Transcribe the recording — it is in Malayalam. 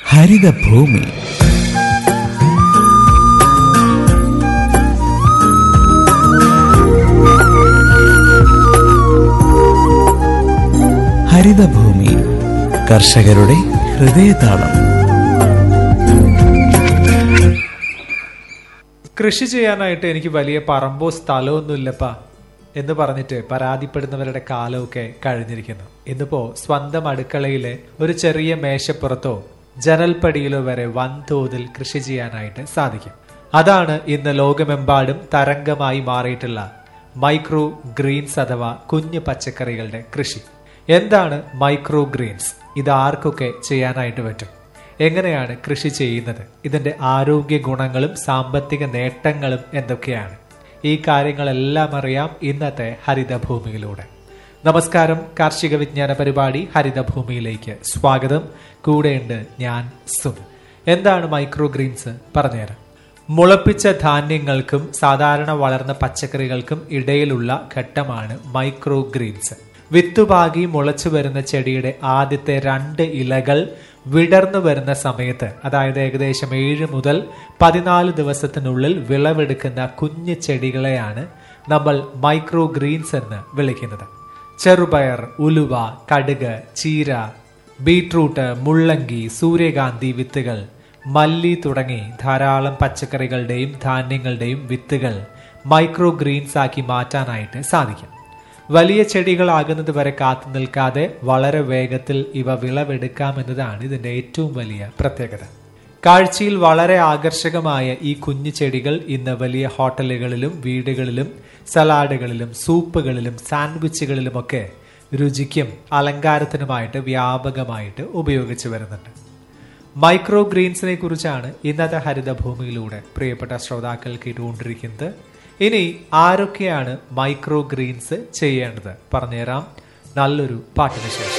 ഹരിതഭൂമി ഹരിതഭൂമി കർഷകരുടെ ഹൃദയതാളം കൃഷി ചെയ്യാനായിട്ട് എനിക്ക് വലിയ പറമ്പോ സ്ഥലമൊന്നുമില്ലപ്പാ എന്ന് പറഞ്ഞിട്ട് പരാതിപ്പെടുന്നവരുടെ കാലമൊക്കെ കഴിഞ്ഞിരിക്കുന്നു ഇന്നിപ്പോ സ്വന്തം അടുക്കളയിലെ ഒരു ചെറിയ മേശപ്പുറത്തോ ജനൽപ്പടിയിലോ വരെ വൻതോതിൽ കൃഷി ചെയ്യാനായിട്ട് സാധിക്കും അതാണ് ഇന്ന് ലോകമെമ്പാടും തരംഗമായി മാറിയിട്ടുള്ള മൈക്രോ ഗ്രീൻസ് അഥവാ കുഞ്ഞു പച്ചക്കറികളുടെ കൃഷി എന്താണ് മൈക്രോ ഗ്രീൻസ് ഇത് ആർക്കൊക്കെ ചെയ്യാനായിട്ട് പറ്റും എങ്ങനെയാണ് കൃഷി ചെയ്യുന്നത് ഇതിന്റെ ആരോഗ്യ ഗുണങ്ങളും സാമ്പത്തിക നേട്ടങ്ങളും എന്തൊക്കെയാണ് ഈ കാര്യങ്ങളെല്ലാം അറിയാം ഇന്നത്തെ ഹരിതഭൂമിയിലൂടെ നമസ്കാരം കാർഷിക വിജ്ഞാന പരിപാടി ഹരിതഭൂമിയിലേക്ക് സ്വാഗതം കൂടെയുണ്ട് ഞാൻ സുൻ എന്താണ് മൈക്രോ ഗ്രീൻസ് പറഞ്ഞുതരാം മുളപ്പിച്ച ധാന്യങ്ങൾക്കും സാധാരണ വളർന്ന പച്ചക്കറികൾക്കും ഇടയിലുള്ള ഘട്ടമാണ് മൈക്രോ ഗ്രീൻസ് വിത്തുപാകി മുളച്ചു വരുന്ന ചെടിയുടെ ആദ്യത്തെ രണ്ട് ഇലകൾ വിടർന്നു വരുന്ന സമയത്ത് അതായത് ഏകദേശം ഏഴ് മുതൽ പതിനാല് ദിവസത്തിനുള്ളിൽ വിളവെടുക്കുന്ന കുഞ്ഞു ചെടികളെയാണ് നമ്മൾ മൈക്രോ ഗ്രീൻസ് എന്ന് വിളിക്കുന്നത് ചെറുപയർ ഉലുവ കടുക് ചീര ബീട്രൂട്ട് മുള്ളങ്കി സൂര്യകാന്തി വിത്തുകൾ മല്ലി തുടങ്ങി ധാരാളം പച്ചക്കറികളുടെയും ധാന്യങ്ങളുടെയും വിത്തുകൾ മൈക്രോ ഗ്രീൻസ് ആക്കി മാറ്റാനായിട്ട് സാധിക്കും വലിയ ചെടികളാകുന്നത് വരെ കാത്തു നിൽക്കാതെ വളരെ വേഗത്തിൽ ഇവ വിളവെടുക്കാമെന്നതാണ് ഇതിന്റെ ഏറ്റവും വലിയ പ്രത്യേകത കാഴ്ചയിൽ വളരെ ആകർഷകമായ ഈ കുഞ്ഞു ചെടികൾ ഇന്ന് വലിയ ഹോട്ടലുകളിലും വീടുകളിലും സലാഡുകളിലും സൂപ്പുകളിലും സാൻഡ്വിച്ചുകളിലുമൊക്കെ രുചിക്കും അലങ്കാരത്തിനുമായിട്ട് വ്യാപകമായിട്ട് ഉപയോഗിച്ചു വരുന്നുണ്ട് മൈക്രോ ഗ്രീൻസിനെ കുറിച്ചാണ് ഇന്നത്തെ ഹരിതഭൂമിയിലൂടെ പ്രിയപ്പെട്ട ശ്രോതാക്കൾ കേട്ടുകൊണ്ടിരിക്കുന്നത് ഇനി ആരൊക്കെയാണ് മൈക്രോ ഗ്രീൻസ് ചെയ്യേണ്ടത് പറഞ്ഞുതരാം നല്ലൊരു പാട്ടിന് ശേഷം